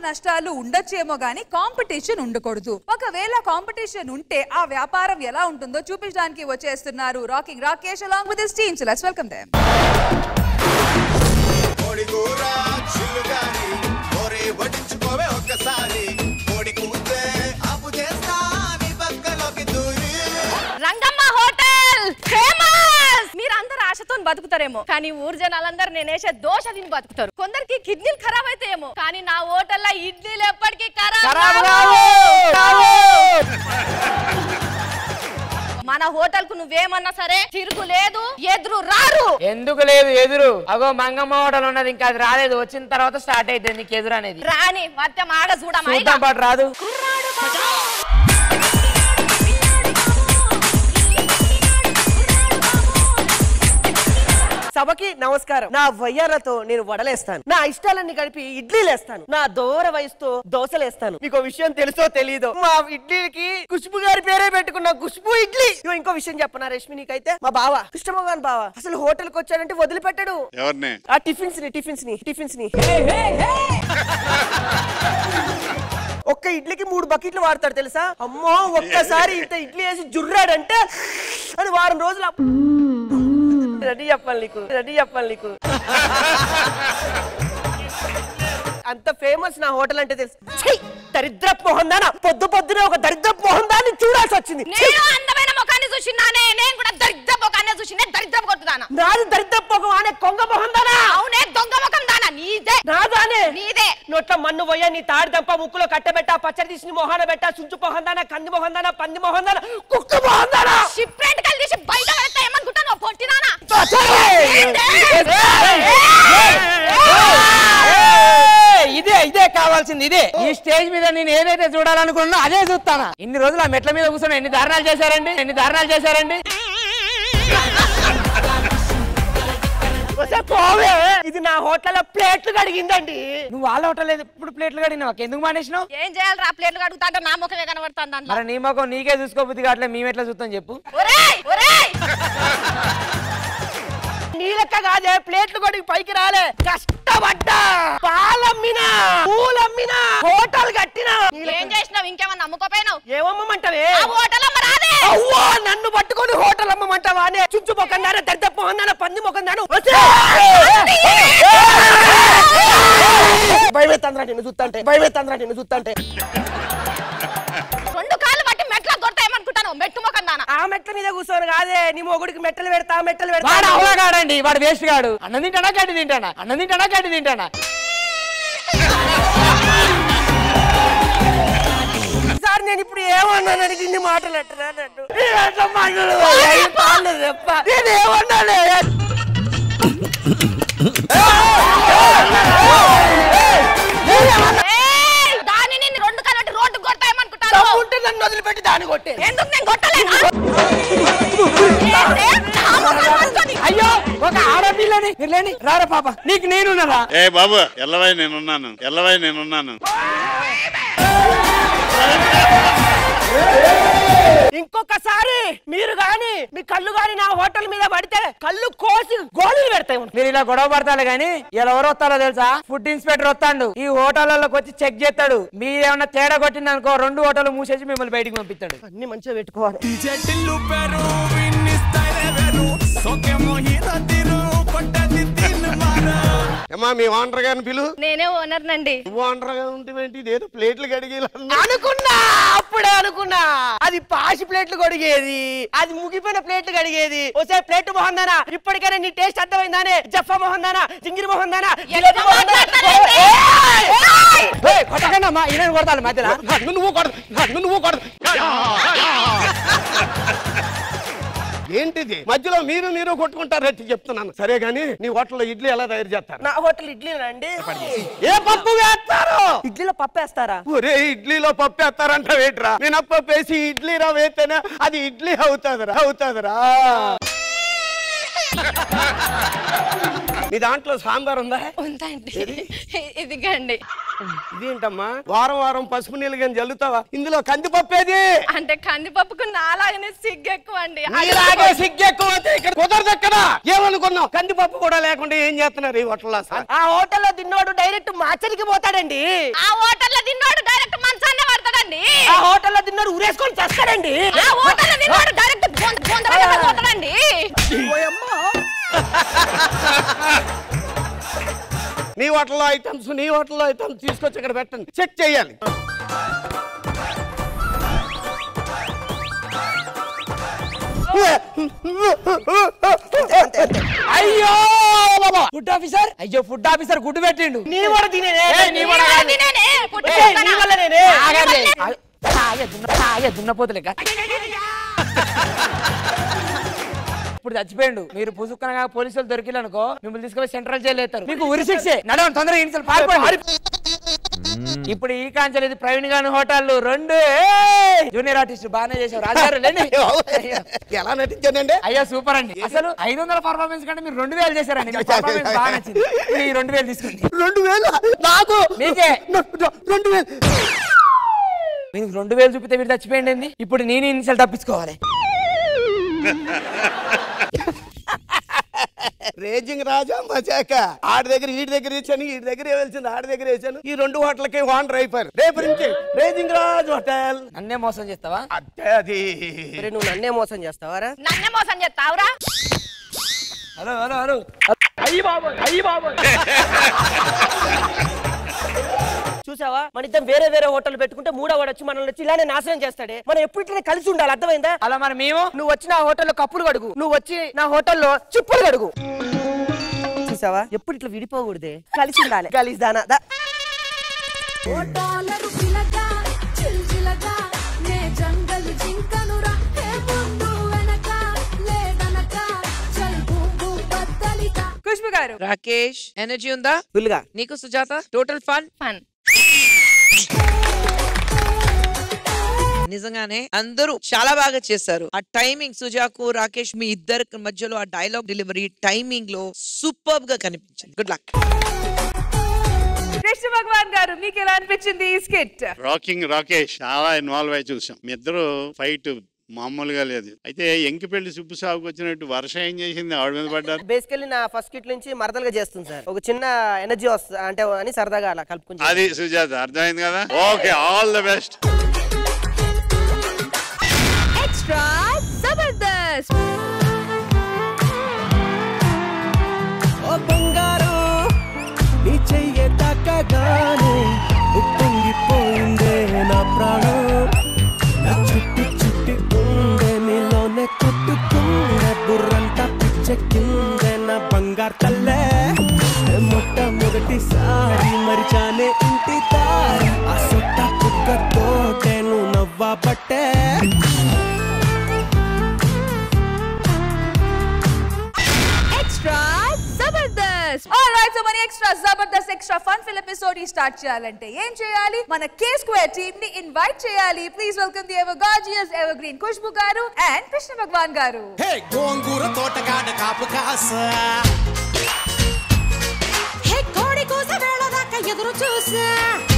నష్టాలు ఉండొచ్చేమో గానీ కాంపిటీషన్ ఉండకూడదు ఒకవేళ కాంపిటీషన్ ఉంటే ఆ వ్యాపారం ఎలా ఉంటుందో చూపించడానికి వచ్చేస్తున్నారు rocking Rakesh along with his team let's welcome them కోడి కూర చిల్లుగారి కోరి వడ్డించుకోవే ఒక్కసారి కోడికి ముద్దే అప్పు చేస్తా నీ పక్కలోకి దూరి రంగమ్మ హోటల్ ఫేమస్ మీరందరూ ఆశతో బతుకుతారేమో కానీ ఊరు జనాలందరూ నేనేసే దోశ తిని బతుకుతారు కొందరికి కిడ్నీలు ఖరాబ్ అయితాయేమో కానీ నా హోటల్లో ఇడ్లీలు ఎప్పటికీ ఖరాబ్ కావు. మన హోటల్ కు నువ్వేమన్నా సరే తిరుగు లేదు ఎదురు రారు ఎందుకు లేదు ఎదురు అగో మంగమ్మ హోటల్ ఉన్నది ఇంకా అది రాలేదు వచ్చిన తర్వాత స్టార్ట్ అవుతుంది నీకు ఎదురు అనేది రాని మధ్య మాడ చూడమా చూద్దాం పాటు రాదు సభకి నమస్కారం నా వయ్యాలతో నేను వడలేస్తాను నా ఇష్టాలన్నీ కలిపి ఇడ్లీలు వేస్తాను నా దూర వయసుతో దోశలేస్తాను మీకు విషయం తెలుసో తెలీదో మా ఇడ్లీకి ఖుష్బు గారి పేరే పెట్టుకున్న ఖుష్బు ఇడ్లీ ఇగో ఇంకో విషయం చెప్పనా రష్మి నీకైతే మా బావ కృష్ణమోహన్ బావ అసలు హోటల్ కి వచ్చాడంటే వదిలిపెట్టాడు ఎవరిని ఆ టిఫిన్స్ ని టిఫిన్స్ ని టిఫిన్స్ ని ఒక్క ఇడ్లీకి మూడు బకెట్లు వాడతాడు తెలుసా అమ్మో ఒక్కసారి ఇంత ఇడ్లీ వేసి జుర్రాడంటే అది వారం రోజులు అప్- రెడీ చెప్పాలి నీకు రెడీ చెప్పాలి నీకు అంత ఫేమస్ నా హోటల్ అంటే తెలుసు ఛీ! దరిద్రపు మొహం దానా పొద్దు పొద్దునే ఒక దరిద్రపు మొహం దాన్ని చూడాల్సి వచ్చింది ఛీ! నేను అందమైన ముఖాన్ని చూసినానే నేను కూడా దరిద్ర ముఖాన్ని చూసి నేను దరిద్రపు కొట్టుదానా నాది దరిద్రపు మొహం అనే కొంగ మొహం దానా అవునే దొంగ ముఖం దానా నీదే నాదానే నీదే నోట్ల మన్ను పోయా నీ తాడి దంప ముక్కులో కట్టబెట్ట పచ్చడి తీసి నీ మొహాన పెట్ట సుంచు మొహం దానా కంది మొహం దానా పంది మొహం దానా కుక్క మొహం దానా షిప్ రెంట్ కలిసి తీసి బయట పెడతా ఏమనుకుంటాను పొట్టినానా ఏయ్, ఇదే ఇదే కావాల్సింది ఇదే ఈ స్టేజ్ మీద నేను ఏదైతే చూడాలనుకున్నా అదే చూస్తానా ఇన్ని రోజులు ఆ మెట్ల మీద కూర్చొని ఎన్ని దారుణాలు చేశారండి ఎన్ని దారుణాలు చేశారండి వస్తే పోవే ఇది నా హోటల్ ప్లేట్లు కడిగిందండి నువ్వు వాళ్ళ హోటల్ ఎప్పుడు ప్లేట్లు కడిగినావు ఎందుకు మానేసినావు ఏం చేయాలి రా ప్లేట్లు కడుగుతా అంటే నా ముఖమే కనబడుతుంది అందులో మరి నీ మొఖం నీకే చూసుకోబుద్ది కావట్లే మేము ఎట్లా చూస్తాం చెప్పు ఒరేయ్ ఒరేయ్ నీ లెక్క కాదే ప్లేట్లు కొడికి పైకి రాలే కష్టపడ్డా పాలమ్మినా పూలమ్మినా హోటల్ కట్టినా నీ లెక్క- ఏం చేసినావు ఇంకేమన్నా అమ్ముకోపోయినావు ఏమమ్మంటావే ఆ హోటల్ అమ్మ రాదే అవ్వా నన్ను పట్టుకొని హోటల్ అమ్మమంటావా అనే చుంచు మొఖం దానా దరిద్ర మొహం దానా పంది మొఖం దాను భయమేతంద్రా నిన్ను చూస్తుంటే భయమేతంద్రా నిన్ను చూస్తుంటే రెండు కాళ్ళు పట్టి మెట్ల దొరతాయేమనుకుంటాను మెట్టు ముఖం దానా ఆ మెట్ల మీద కూర్చోను కాదే నీ మొగుడికి మెట్టలు పెడతా మెట్టలు వాడు పెడతా అవగాడండి వాడు వేస్ట్ గాడు అన్నం తింటానా గడ్డి తింటానా అన్నం తింటానా గడ్డి తింటానా సార్ నేను ఇప్పుడు ఏమన్నాను అడిగి ఇన్ని మాటలు అంటున్నా నన్ను నేను అట్లా మాటలు ఏం కాలేదు చెప్ప. నేను ఏమన్నాను ఏయ్, దాన్ని నిన్ను రెండు కాళ్ళు పట్టి రోడ్డు కొడతాయేమనుకుంటాను ఉంటే నన్ను వదిలిపెట్టి దాన్ని కొట్టే ఎందుకు నేను కొట్టలేను ఏంటి? నా ముఖం పట్టుకొని. అయ్యో ఒక ఆడపిల్లని మీరు లేని రారా పాప నీకు నేనున్నదా ఏ బాబు ఎల్లవై నేనున్నాను ఎల్లవై నేనున్నాను ఇంకొకసారి మీరు గాని మీ కళ్ళు గాని నా హోటల్ మీద పడితే కళ్ళు కోసి గోళీలు పెడతాయి మీరు ఇలా గొడవ పడతారు కానీ ఇలా ఎవరు వస్తారో తెలుసా ఫుడ్ ఇన్స్పెక్టర్ వస్తాడు ఈ హోటళ్ళలోకి వచ్చి చెక్ చేస్తాడు మీరేమన్నా తేడా కొట్టింది అనుకో రెండు హోటల్ మూసేసి మిమ్మల్ని బయటికి పంపిస్తాడు అన్ని మంచిగా పెట్టుకోవాలి ఏమా మీ ఓనర్ గారిని పిలు నేనే ఓనర్ నండి నువ్వు ఓనర్ గా ఉంటేంటి ఇదేదో ప్లేట్లు కడిగి అనుకున్నా అప్పుడే అనుకున్నా అది పాసి ప్లేట్లు కడిగేది అది ముగిపోయిన ప్లేట్లు కడిగేది ఒకసారి ప్లేట్ మొహందానా ఇప్పటికైనా నీ టేస్ట్ అర్థమైందానే జఫా మొహందానా జింగిరి మొహందానా జిలేబీ మొహందానా? ఏయ్! ఏయ్, కొట్టకండి అమ్మా ఈయన కొడతాను మధ్యలో నువ్వు కొడదు నన్ను నువ్వు కొడదు ఏంటిది మధ్యలో మీరు మీరు కొట్టుకుంటారని చెప్తున్నాను సరే గాని నీ హోటల్లో ఇడ్లీ ఎలా తయారు చేస్తారు నా హోటల్ ఇడ్లీనా అండి ఏ పప్పు వేస్తారు ఇడ్లీలో పప్పు వేస్తారా ఒరే ఇడ్లీలో పప్పు వేస్తారంట వేట్రా మినప్పప్పు వేసి ఇడ్లీ రా వేస్తేనే అది ఇడ్లీ అవుతుందిరా అవుతుందిరా మీ దాంట్లో సాంబార్ ఉందా ఉందండి ఇదిగండి ఇదేంటమ్మా వారం వారం పసుపు నీళ్ళు కానీ జల్లుతావా ఇందులో కందిపప్పేది అంటే కందిపప్పుకు నాలాగనే సిగ్గు ఎక్కువ అండి నీలాగే సిగ్గు ఎక్కువ అయితే ఇక్కడ కుదరదు ఎక్కడ ఏమనుకున్నావు కందిపప్పు కూడా లేకుండా ఏం చేస్తున్నారు ఈ హోటల్లో అసలు ఆ హోటల్లో తిన్నోడు డైరెక్ట్ మాచరికి పోతాడండి ఆ హోటల్లో తిన్నోడు డైరెక్ట్ మంచాన్నే పడతాడండి ఆ హోటల్లో తిన్నోడు ఉరేసుకొని చేస్తాడండి ఆ హోటల్లో తిన్నోడు డైరెక్ట్ బొందరగా పోతాడండి నీ హోటల్లో ఐటమ్స్ నీ హోటల్లో ఐటమ్స్ తీసుకొచ్చి ఇక్కడ పెట్టండి చెక్ చేయాలి అయ్యో ఫుడ్ ఆఫీసర్ అయ్యో ఫుడ్ ఆఫీసర్ గుడ్డు పెట్టిండు నీ కూడా తినేనే ఏయ్, నీ కూడా కాదు. నేనే పుట్టి ఏయ్, నీ చేస్తానా? వల్ల నేనే ఆగండి. ఆగ- ఆగే, దున్న- ఆగే, దున్నపోతులేక ఇప్పుడు చచ్చిపోయిండు మీరు పుసుక్కనగా పోలీసులు దొరికిలనుకో మిమ్మల్ని తీసుకుపోయి సెంట్రల్ జైలు వేస్తారు మీకు ఉరి శిక్షే నడవండి తొందరగా ఇన్సల్ పారిపోండి ఇప్పుడు ఈ కాంచెలు ఇది ప్రవీణ్ గాని హోటల్ రెండు ఏయ్! జూనియర్ ఆర్టిస్ట్ బాగానే చేశారు రాజారు లేండి ఎలా నటించానండి అయ్యా సూపర్ అండి అసలు ఐదు వందల పర్ఫార్మెన్స్ కంటే మీరు రెండు వేలు చేశారండి మీ పర్ఫార్మెన్స్ బాగా నచ్చింది ఇప్పుడు ఈ రెండు వేలు తీసుకోండి రెండు వేలు నాకు మీకే. న- న- రెండు వేలు మీకు రెండు వేలు చూపితే మీరు చచ్చిపోయింది ఏంది? ఇప్పుడు నేను ఇన్సల్ తప్పించుకోవాలి రేజింగ్ రాజా మజాక ఆడి దగ్గర వీడి దగ్గర వేసాను వీడి దగ్గర వేసాను ఆడి దగ్గర వేసాను ఈ రెండు హోటల్కి ఓనర్ అయిపోయారు రేపు నుంచి రేజింగ్ రాజ్ హోటల్ నన్నే మోసం చేస్తావా అంటే అది మరి నువ్వు నన్నే మోసం చేస్తావారా నన్నే మోసం చేస్తావురా హలో హలో హలో చూసావా మన ఇద్దరం వేరే వేరే హోటల్ పెట్టుకుంటే మూడో వాడు వచ్చి మనల్ని వచ్చి ఇలానే నాశనం చేస్తాడే మనం ఎప్పుడు ఇట్లనే కలిసి ఉండాలి అర్థమైందా అలా మరి మేము నువ్వు వచ్చి నా హోటల్లో కప్పులు కడుగు నువ్వు వచ్చి నా హోటల్లో చిప్పులు కడుగు చూసావా ఎప్పుడు ఇట్లా విడిపోకూడదే కలిసి ఉండాలి కలిసి దానా దా. ఓ డాలరు పిలగా చిల్చిలగా నే జంగల్ జింకనురా హే ముందు వెనక లేదనక చల్ బూమ్ బూమ్ బద్దలిక ఖుష్బు గారు రాకేష్ ఎనర్జీ ఉందా ఫుల్ గా నీకు సుజాత టోటల్ ఫన్ ఫన్ నిజంగానే అందరూ చాలా బాగా చేశారు ఆ టైమింగ్ సుజాకు రాకేష్ మీ ఇద్దరి మధ్యలో ఆ డైలాగ్ డెలివరీ టైమింగ్ లో సూపర్ గా కనిపించింది గుడ్ లక్ కృష్ణ భగవాన్ గారు మీకు ఎలా అనిపించింది ఈ స్కిట్ రాకింగ్ రాకేష్ చాలా ఇన్వాల్వ్ అయి చూసాం మీ ఇద్దరు ఫైట్ మామూలుగా లేదు అయితే ఎంకిపెళ్లి సుబ్బు సాగుకు వచ్చినట్టు వర్షం ఏం చేసింది ఆవిడ మీద పడ్డారు బేసికల్లీ నా ఫస్ట్ కిట్ నుంచి మరదలుగా చేస్తుంది సార్ ఒక చిన్న ఎనర్జీ వస్తుంది అంటే అని సరదాగా అలా కలుపుకుంది అది సుజాత అర్థమైంది కదా okay all the best extra Jabardasth ఓ బంగారం నీ చెయ్యే తాకగానే ఉప్పొంగిపోయిందే నా ప్రాణం నా చుట్టి చుట్టి ఉండే నీలోనే కొట్టుకుందే బుర్రంతా పిచ్చెక్కిందే నా బంగారు తల్లే మొట్టమొదటిసారి మరిచానే ఇంటి దారి ఆ సొట్ట కుక్కతోటే నువ్వు నవ్వబట్టే ఎక్స్ట్రా జబర్దస్త్ ఆల్రైట్ సో మన extra Jabardasth extra fun fill episode start చేయాలంటే ఏం చేయాలి మన కే స్క్వేర్ టీమ్ ని ఇన్వైట్ చేయాలి please welcome the ever gorgeous evergreen Khushbu garu and Krishna భగవాన్ గారు హే గోంగూర తోటగాడ కాపు కాస హే కోడి కూస వేళ దాకా ఎదురు చూసా